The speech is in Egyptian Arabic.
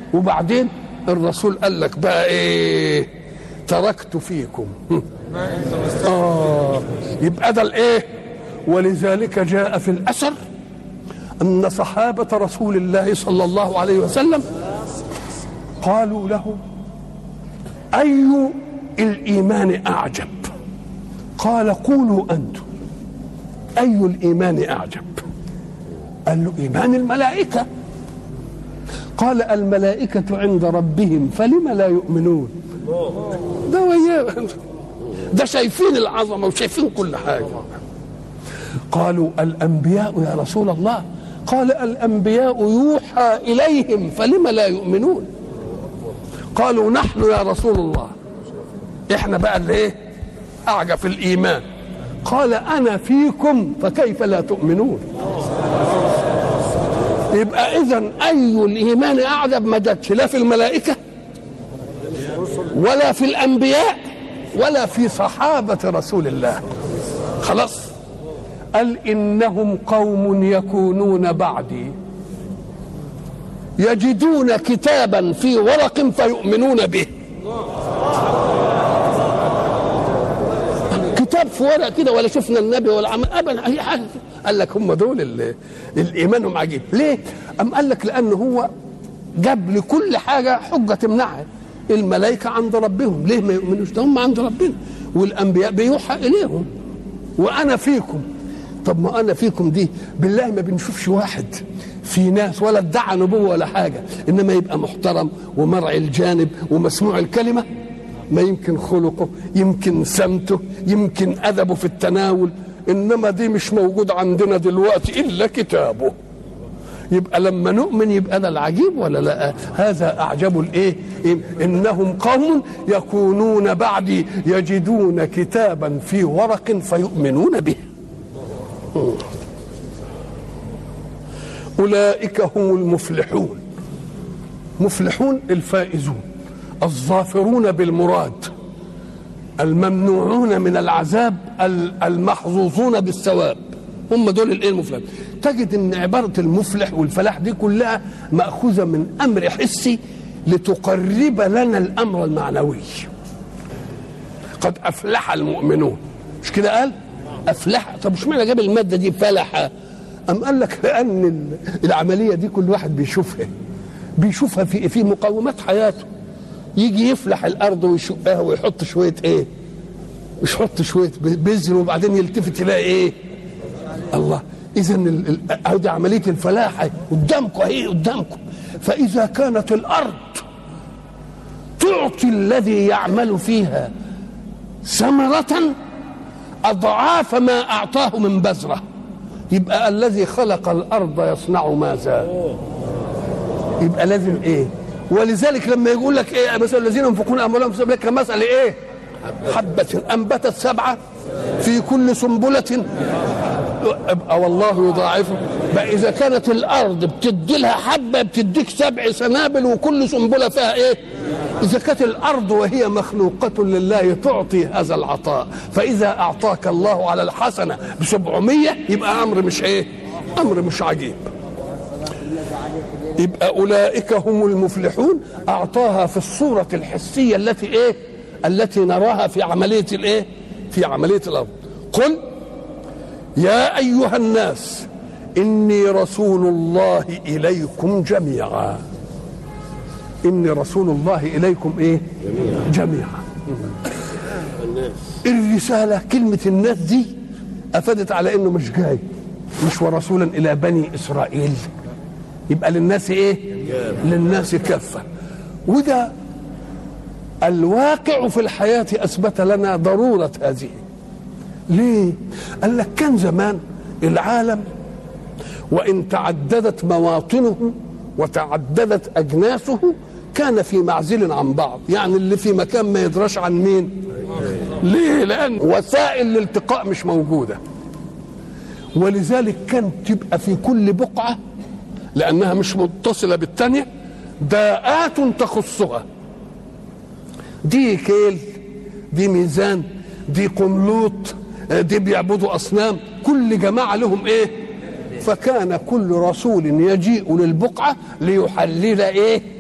وبعدين الرسول قال لك بقى ايه تركت فيكم اه يبقى ده الايه ولذلك جاء في الاثر ان صحابه رسول الله صلى الله عليه وسلم قالوا له اي الايمان اعجب قال قولوا انتم اي الايمان اعجب قال له ايمان الملائكه قال الملائكه عند ربهم فلم لا يؤمنون ده وياه ده شايفين العظمه وشايفين كل حاجه قالوا الانبياء يا رسول الله قال الانبياء يوحى اليهم فلم لا يؤمنون قالوا نحن يا رسول الله احنا بقى اللي ايه اعجب في الايمان قال انا فيكم فكيف لا تؤمنون يبقى اذا اي الايمان اعجب ما جاتش لا في الملائكه ولا في الانبياء ولا في صحابه رسول الله خلاص قال انهم قوم يكونون بعدي يجدون كتابا في ورق فيؤمنون به كتاب في ورق كده ولا شفنا النبي ولا عمل ابدا اي حاجه قال لك هم دول اللي الايمانهم عجيب ليه ام قال لك لان هو جاب لكل حاجه حجه تمنعها الملائكه عند ربهم ليه ما يؤمنوش ده هم عند ربنا والانبياء بيوحى اليهم وانا فيكم طب ما انا فيكم دي بالله ما بنشوفش واحد في ناس ولا ادعى نبوه ولا حاجه انما يبقى محترم ومرعي الجانب ومسموع الكلمه ما يمكن خلقه يمكن سمته يمكن ادبه في التناول انما دي مش موجود عندنا دلوقتي الا كتابه يبقى لما نؤمن يبقى ده العجيب ولا لا هذا اعجب الايه انهم قوم يكونون بعدي يجدون كتابا في ورق فيؤمنون به اولئك هم المفلحون مفلحون الفائزون الظافرون بالمراد الممنوعون من العذاب المحظوظون بالثواب هم دول الايه المفلح تجد ان عباره المفلح والفلاح دي كلها ماخوذه من امر حسي لتقرب لنا الامر المعنوي قد افلح المؤمنون مش كده قال افلح طب مش معنى جاب الماده دي فلح ام قال لك لان العمليه دي كل واحد بيشوفها بيشوفها في في مقومات حياته يجي يفلح الارض ويشقها ويحط شويه ايه مش يحط شويه بذر وبعدين يلتفت يلاقي ايه الله اذا هذه عمليه الفلاح قدامكم اهي قدامكم فاذا كانت الارض تعطي الذي يعمل فيها ثمرة أضعاف ما أعطاه من بذرة يبقى الذي خلق الأرض يصنع ماذا يبقى لازم إيه ولذلك لما يقول لك إيه مثلا الذين ينفقون أموالهم في سبيل الله كمثل إيه حبة أنبتت سبعة في كل سنبلة يبقى والله يضاعفه بقى إذا كانت الأرض بتدي لها حبة بتديك سبع سنابل وكل سنبلة فيها إيه؟ إذا كانت الأرض وهي مخلوقة لله تعطي هذا العطاء فإذا أعطاك الله على الحسنة بسبعمية يبقى أمر مش إيه؟ أمر مش عجيب يبقى أولئك هم المفلحون أعطاها في الصورة الحسية التي إيه؟ التي نراها في عملية الإيه؟ في عملية الأرض قل يا أيها الناس إني رسول الله إليكم جميعا إني رسول الله إليكم إيه جميعا الرسالة كلمة الناس دي أفادت على إنه مش جاي مش ورسولا إلى بني إسرائيل يبقى للناس إيه للناس كافة وده الواقع في الحياة أثبت لنا ضرورة هذه ليه قال لك كان زمان العالم وإن تعددت مواطنه وتعددت أجناسه كان في معزل عن بعض يعني اللي في مكان ما يدراش عن مين ليه لأن وسائل الالتقاء مش موجودة ولذلك كان تبقى في كل بقعة لأنها مش متصلة بالتانية داءات تخصها دي كيل دي ميزان دي قملوط دي بيعبدوا أصنام كل جماعة لهم إيه فكان كل رسول يجيء للبقعة ليحلل إيه